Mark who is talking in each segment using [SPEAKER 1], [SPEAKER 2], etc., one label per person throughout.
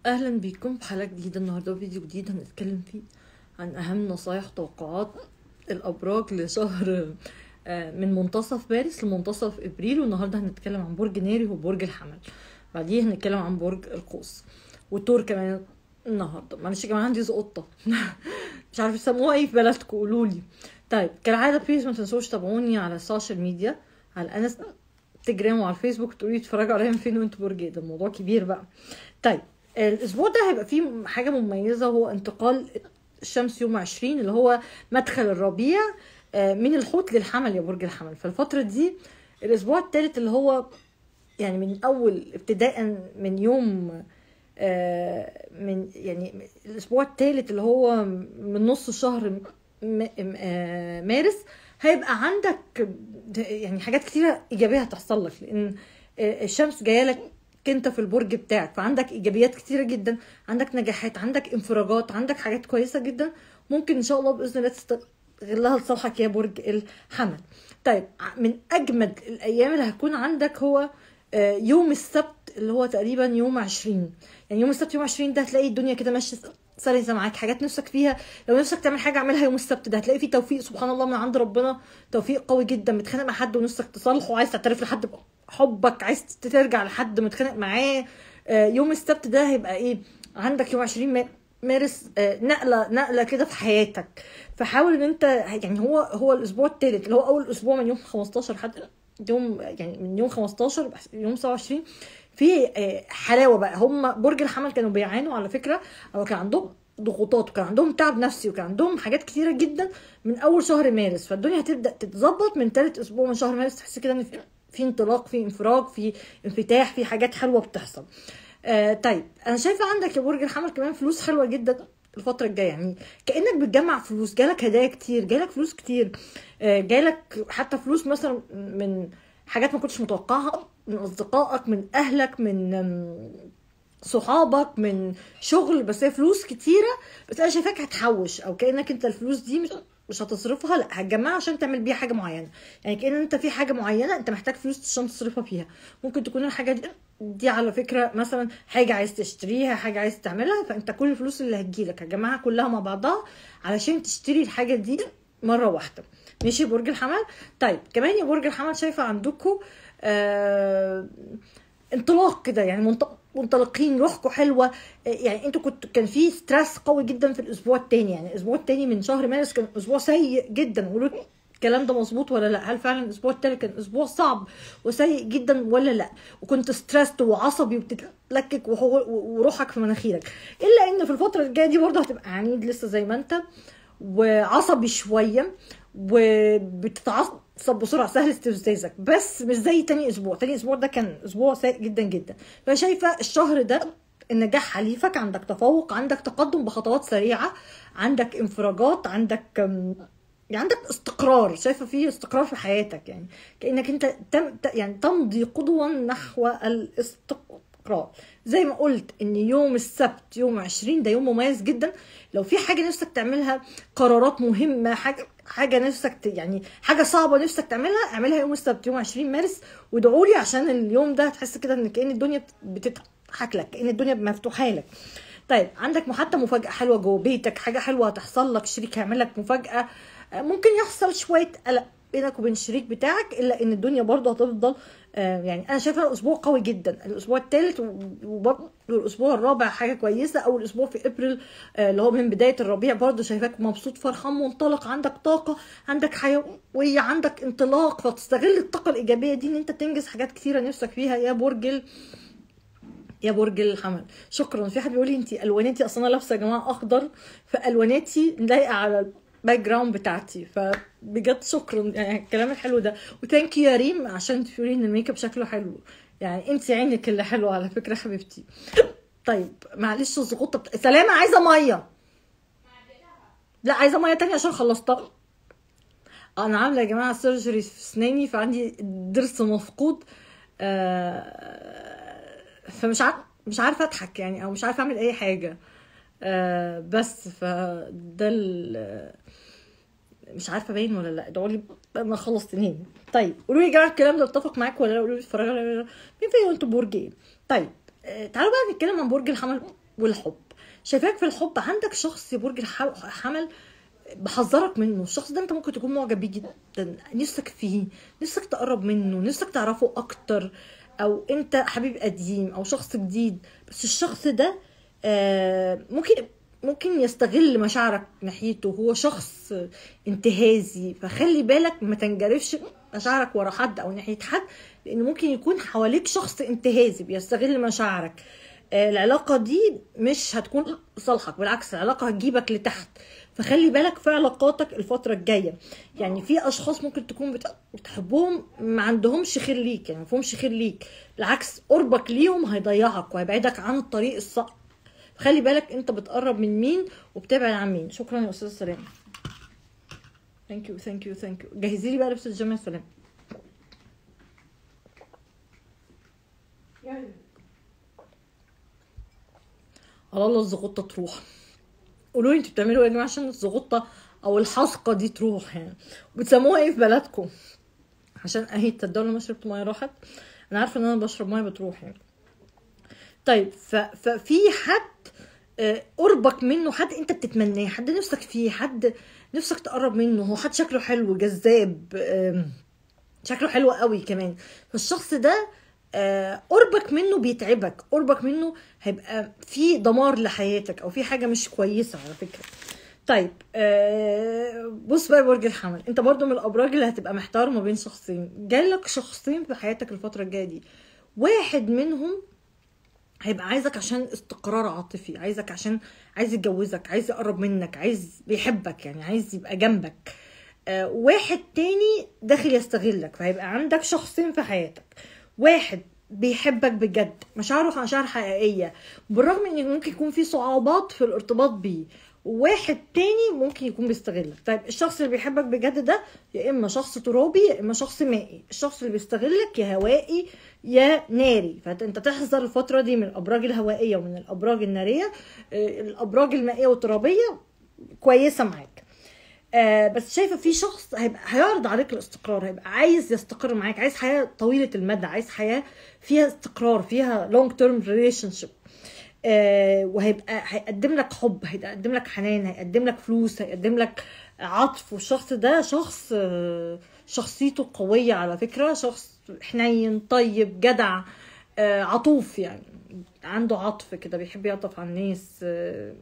[SPEAKER 1] اهلا بيكم في حلقه جديده النهارده فيديو جديد هنتكلم فيه عن اهم نصايح توقعات الابراج لشهر آه، من منتصف مارس لمنتصف ابريل والنهارده هنتكلم عن برج ناري وبرج الحمل بعديه هنتكلم عن برج القوس والتور كمان النهارده معلش يا جماعه عندي زقطه مش عارفه يسموها ايه في بلدكم قولوا لي طيب كالعاده بليز ما تنسوش تابعوني على السوشيال ميديا على الانستجرام وعلى الفيسبوك تقولوا لي اتفرجوا عليا من فين وانتوا برج ايه ده الموضوع كبير بقى طيب الاسبوع ده هيبقى فيه حاجه مميزه هو انتقال الشمس يوم 20 اللي هو مدخل الربيع آه، من الحوت للحمل يا برج الحمل فالفتره دي الاسبوع الثالث اللي هو يعني من اول ابتداء من يوم آه، من يعني الاسبوع الثالث اللي هو من نص شهر م- م- آه، مارس هيبقى عندك يعني حاجات كتيره ايجابيه هتحصل لك لان آه، الشمس جايه لك انت في البرج بتاعك فعندك ايجابيات كتيره جدا عندك نجاحات عندك انفراجات عندك حاجات كويسه جدا ممكن ان شاء الله باذن الله تستغلها لصالحك يا برج الحمل طيب ع- من اجمد الايام اللي هتكون عندك هو آه، يوم السبت اللي هو تقريبا يوم 20 يعني يوم السبت يوم 20 ده هتلاقي الدنيا كده ماشيه سلسه معاك حاجات نفسك فيها لو نفسك تعمل حاجه اعملها يوم السبت ده هتلاقي فيه توفيق سبحان الله من عند ربنا توفيق قوي جدا متخانق مع حد ونفسك تصالحه عايز تعترف لحد بحبك عايز ترجع لحد متخانق معاه آه، يوم السبت ده هيبقى ايه عندك يوم 20 ما- مارس آه، نقله نقله كده في حياتك فحاول ان انت يعني هو هو الاسبوع الثالث اللي هو اول اسبوع من يوم 15 لحد يوم يعني من يوم 15 يوم 27 في آه، حلاوه بقى هم برج الحمل كانوا بيعانوا على فكره او كان عندهم ضغوطات وكان عندهم تعب نفسي وكان عندهم حاجات كتيره جدا من اول شهر مارس فالدنيا هتبدا تتظبط من ثالث اسبوع من شهر مارس تحس كده ان في في انطلاق في انفراج في انفتاح في حاجات حلوه بتحصل آه طيب انا شايفه عندك يا برج الحمل كمان فلوس حلوه جدا الفترة الجاية يعني كأنك بتجمع فلوس جالك هدايا كتير جالك فلوس كتير آه، جالك حتى فلوس مثلا من حاجات ما كنتش متوقعها من أصدقائك من أهلك من آم، صحابك من شغل بس هي فلوس كتيرة بس أنا شايفاك هتحوش أو كأنك أنت الفلوس دي مش مش هتصرفها لا هتجمعها عشان تعمل بيها حاجة معينة يعني كأن أنت في حاجة معينة أنت محتاج فلوس عشان تصرفها فيها ممكن تكون الحاجة دي, دي على فكرة مثلا حاجة عايز تشتريها حاجة عايز تعملها فأنت كل الفلوس اللي هتجيلك هتجمعها كلها مع بعضها علشان تشتري الحاجة دي مرة واحدة ماشي يا برج الحمل طيب كمان يا برج الحمل شايفة عندكم آه انطلاق كده يعني منط- منطلقين روحكم حلوه يعني انتوا كنت كان في ستريس قوي جدا في الاسبوع الثاني يعني الاسبوع الثاني من شهر مارس كان اسبوع سيء جدا قولوا لي الكلام ده مظبوط ولا لا هل فعلا الاسبوع الثاني كان اسبوع صعب وسيء جدا ولا لا وكنت ستريسد وعصبي وبتتلكك وهو- وروحك في مناخيرك الا ان في الفتره الجايه دي برضه هتبقى عنيد لسه زي ما انت وعصبي شويه وبتتعصب بسرعه سهل استفزازك بس مش زي تاني اسبوع تاني اسبوع ده كان اسبوع سيء جدا جدا فشايفه الشهر ده النجاح حليفك عندك تفوق عندك تقدم بخطوات سريعه عندك انفراجات عندك أم، يعني عندك استقرار شايفه في استقرار في حياتك يعني كانك انت تم ت- يعني تمضي قدوا نحو الاستقرار زي ما قلت ان يوم السبت يوم 20 ده يوم مميز جدا لو في حاجه نفسك تعملها قرارات مهمه حاجه حاجه نفسك ت- يعني حاجه صعبه نفسك تعملها اعملها يوم السبت يوم 20 مارس وادعوا لي عشان اليوم ده هتحس كده ان كأن الدنيا بت- بتضحك لك كأن الدنيا مفتوحه لك طيب عندك حتى مفاجاه حلوه جوه بيتك حاجه حلوه هتحصل لك شريك هيعمل لك مفاجاه آه، ممكن يحصل شويه قلق بينك وبين الشريك بتاعك الا ان الدنيا برضه هتفضل آه، يعني انا شايفه اسبوع قوي جدا الاسبوع الثالث وبرضه الاسبوع الرابع حاجه كويسه او الاسبوع في ابريل آه، اللي هو من بدايه الربيع برضه شايفاك مبسوط فرحان منطلق عندك طاقه عندك حيويه عندك انطلاق فتستغل الطاقه الايجابيه دي ان انت تنجز حاجات كتيره نفسك فيها يا برج ال- يا برج الحمل شكرا في حد بيقول لي انت الواناتي اصلا انا لابسه يا جماعه اخضر فالواناتي لايقه على الباك جراوند بتاعتي فبجد شكرا يعني الكلام الحلو ده وثانك يو يا ريم عشان تقولي ان الميك اب شكله حلو يعني انت عينك اللي حلوه على فكره حبيبتي طيب معلش الزغوطه بت... سلامه عايزه ميه لا عايزه ميه تانية عشان خلصتها انا عامله يا جماعه سيرجري في اسناني فعندي ضرس مفقود آه، فمش عارف مش عارفه اضحك يعني او مش عارفه اعمل اي حاجه آه، بس فده ال- مش عارفه باين ولا لا ادعوا لي انا خلص تنين طيب قولوا لي يا جماعه الكلام ده اتفق معاكم ولا لا قولوا لي اتفرجوا على مين فيكم انتوا برج ايه طيب آه، تعالوا بقى نتكلم عن برج الحمل والحب شايفاك في الحب عندك شخص يا برج الح- حمل بحذرك منه الشخص ده انت ممكن تكون معجب بيه جدا نفسك فيه نفسك تقرب منه نفسك تعرفه اكتر او انت حبيب قديم او شخص جديد بس الشخص ده آه، ممكن ممكن يستغل مشاعرك ناحيته هو شخص انتهازي فخلي بالك ما تنجرفش مشاعرك ورا حد او ناحيه حد لان ممكن يكون حواليك شخص انتهازي بيستغل مشاعرك آه، العلاقه دي مش هتكون صالحك بالعكس العلاقه هتجيبك لتحت فخلي بالك في علاقاتك الفترة الجاية يعني في أشخاص ممكن تكون بت- بتحبهم ما عندهمش خير ليك يعني ما فيهمش خير ليك بالعكس قربك ليهم هيضيعك وهيبعدك عن الطريق الصح خلي بالك انت بتقرب من مين وبتبعد عن مين شكرا يا استاذ سلام ثانك يو ثانك يو ثانك يو جهزي لي بقى لبس الجيم يا سلام على الله الزغطه تروح قولوا لي انتوا بتعملوا ايه يا جماعه عشان الزغطه او الحصقه دي تروح يعني بتسموها ايه في بلدكم عشان اهي تصدقوا لما شربت ميه راحت انا عارفه ان انا بشرب ميه بتروح يعني طيب ف... ففي حد آه، قربك منه حد انت بتتمناه حد نفسك فيه حد نفسك تقرب منه هو حد شكله حلو جذاب آم، شكله حلو قوي كمان فالشخص ده آه، قربك منه بيتعبك قربك منه هيبقى في دمار لحياتك او في حاجه مش كويسه على فكره طيب آه، بص بقى يا برج الحمل انت برضو من الابراج اللي هتبقى محتار ما بين شخصين جالك شخصين في حياتك الفتره الجايه دي واحد منهم هيبقى عايزك عشان استقرار عاطفي عايزك عشان عايز يتجوزك عايز يقرب منك عايز بيحبك يعني عايز يبقى جنبك آه، واحد تاني داخل يستغلك فهيبقى عندك شخصين في حياتك واحد بيحبك بجد مشاعره مشاعر حقيقية بالرغم ان ممكن يكون في صعوبات في الارتباط بيه وواحد تاني ممكن يكون بيستغلك طيب الشخص اللي بيحبك بجد ده يا اما شخص ترابي يا اما شخص مائي الشخص اللي بيستغلك يا هوائي يا ناري فانت تحذر الفتره دي من الابراج الهوائيه ومن الابراج الناريه آه، الابراج المائيه والترابيه كويسه معاك آه بس شايفه في شخص هيبقى هيعرض عليك الاستقرار هيبقى عايز يستقر معاك عايز حياه طويله المدى عايز حياه فيها استقرار فيها لونج تيرم ريليشن شيب وهيبقى هيقدم لك حب هيقدم لك حنان هيقدم لك فلوس هيقدم لك عطف والشخص ده شخص آه، شخصيته قوية على فكرة شخص حنين طيب جدع آه، عطوف يعني عنده عطف كده بيحب يعطف على الناس آه،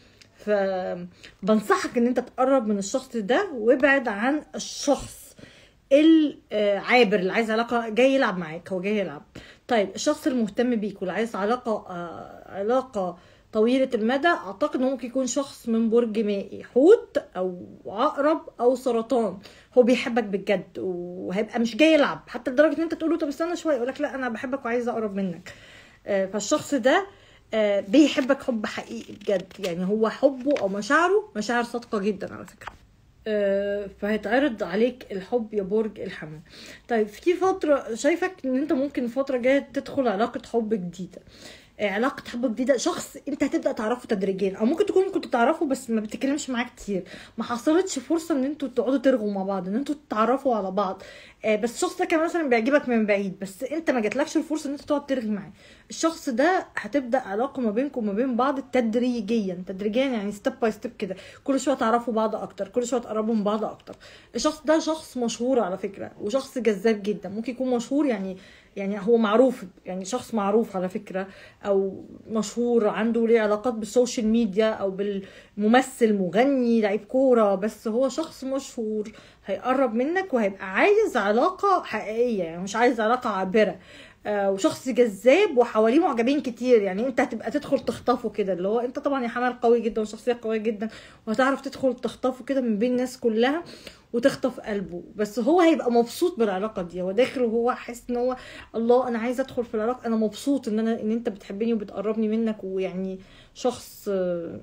[SPEAKER 1] فبنصحك ان انت تقرب من الشخص ده وابعد عن الشخص العابر اللي عايز علاقة جاي يلعب معاك هو جاي يلعب طيب الشخص المهتم بيك واللي عايز علاقة آه، علاقة طويلة المدى اعتقد انه ممكن يكون شخص من برج مائي حوت او عقرب او سرطان هو بيحبك بجد وهيبقى مش جاي يلعب حتى لدرجة ان انت تقول له طب استنى شوية يقول لك لا انا بحبك وعايز اقرب منك آه، فالشخص ده آه، بيحبك حب حقيقي بجد يعني هو حبه او مشاعره مشاعر صادقة جدا على فكرة آه، فهيتعرض عليك الحب يا برج الحمل طيب في فترة شايفك ان انت ممكن الفترة الجاية تدخل علاقة حب جديدة آه، علاقة حب جديدة شخص انت هتبدأ تعرفه تدريجيا او ممكن تكون كنت تعرفه بس ما بتتكلمش معاه كتير ما حصلتش فرصة ان انتوا تقعدوا ترغوا مع بعض ان انتوا تتعرفوا على بعض آه، بس الشخص ده كان مثلا بيعجبك من بعيد بس انت ما جاتلكش الفرصة ان انت تقعد ترغي معاه الشخص ده هتبدأ علاقة ما بينكم وما بين بعض تدريجيا تدريجيا يعني ستيب باي ستيب كده كل شوية تعرفوا بعض اكتر كل شوية تقربوا من بعض اكتر الشخص ده شخص مشهور على فكرة وشخص جذاب جدا ممكن يكون مشهور يعني يعني هو معروف يعني شخص معروف على فكرة او مشهور عنده ليه علاقات بالسوشيال ميديا او بالممثل مغني لعيب كورة بس هو شخص مشهور هيقرب منك وهيبقى عايز علاقة حقيقية يعني مش عايز علاقة عابرة آه، وشخص جذاب وحواليه معجبين كتير يعني انت هتبقى تدخل تخطفه كده اللي هو انت طبعا يا حمل قوي جدا وشخصيه قويه جدا وهتعرف تدخل تخطفه كده من بين الناس كلها وتخطف قلبه بس هو هيبقى مبسوط بالعلاقه دي هو داخل وهو حاسس ان هو الله انا عايز ادخل في العلاقه انا مبسوط ان انا ان انت بتحبني وبتقربني منك ويعني شخص آه،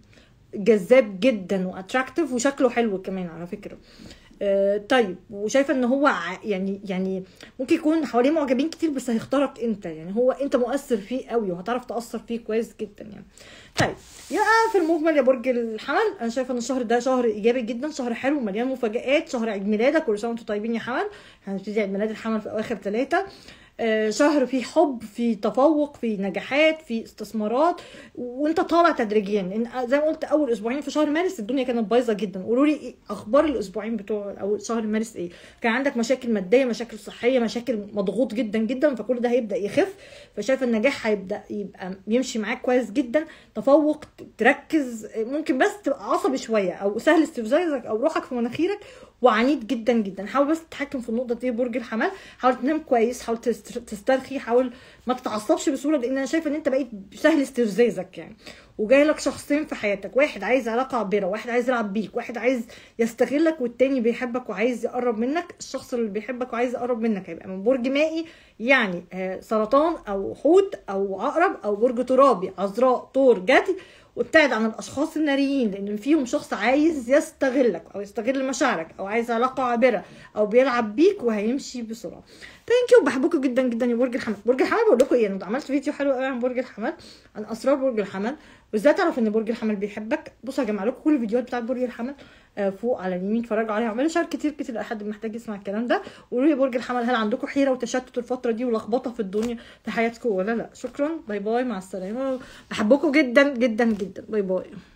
[SPEAKER 1] جذاب جدا واتراكتيف وشكله حلو كمان على فكره آه، طيب وشايفه ان هو ع- يعني يعني ممكن يكون حواليه معجبين كتير بس هيختارك انت يعني هو انت مؤثر فيه قوي وهتعرف تاثر فيه كويس جدا يعني طيب يا في المجمل يا برج الحمل انا شايفه ان الشهر ده شهر ايجابي جدا شهر حلو مليان مفاجآت شهر عيد ميلادك كل سنه وانتم طيبين يا حمل هنبتدي عيد ميلاد الحمل في اواخر ثلاثه آه، شهر فيه حب فيه تفوق فيه نجاحات فيه استثمارات وانت طالع تدريجيا لان زي ما قلت اول اسبوعين في شهر مارس الدنيا كانت بايظه جدا قولوا لي إيه اخبار الاسبوعين بتوع او شهر مارس ايه كان عندك مشاكل ماديه مشاكل صحيه مشاكل مضغوط جدا جدا فكل ده هيبدا يخف فشايف النجاح هيبدا يبقى يمشي معاك كويس جدا تفوق تركز ممكن بس تبقى عصبي شويه او سهل استفزازك او روحك في مناخيرك وعنيد جدا جدا حاول بس تتحكم في النقطه دي برج الحمل حاول تنام كويس حاول تست- تسترخي حاول ما تتعصبش بسهوله لان انا شايفه ان انت بقيت سهل استفزازك يعني وجاي لك شخصين في حياتك واحد عايز علاقه عابره واحد عايز يلعب بيك واحد عايز يستغلك والتاني بيحبك وعايز يقرب منك الشخص اللي بيحبك وعايز يقرب منك هيبقى من برج مائي يعني آه، سرطان او حوت او عقرب او برج ترابي عذراء طور جدي وابتعد عن الاشخاص الناريين لان فيهم شخص عايز يستغلك او يستغل مشاعرك او عايز علاقه عابره او بيلعب بيك وهيمشي بسرعه ثانك يو بحبكم جدا جدا يا برج الحمل برج الحمل بقول لكم ايه انا عملت فيديو حلو قوي عن برج الحمل عن اسرار برج الحمل وازاي تعرف ان برج الحمل بيحبك بصوا هجمع لكم كل الفيديوهات بتاعت برج الحمل آه، فوق على اليمين اتفرجوا عليها اعملوا شير كتير كتير لحد محتاج يسمع الكلام ده وقولوا لي برج الحمل هل عندكم حيره وتشتت الفتره دي ولخبطه في الدنيا في حياتكم ولا لا شكرا باي باي مع السلامه بحبكم جدا جدا جدا باي باي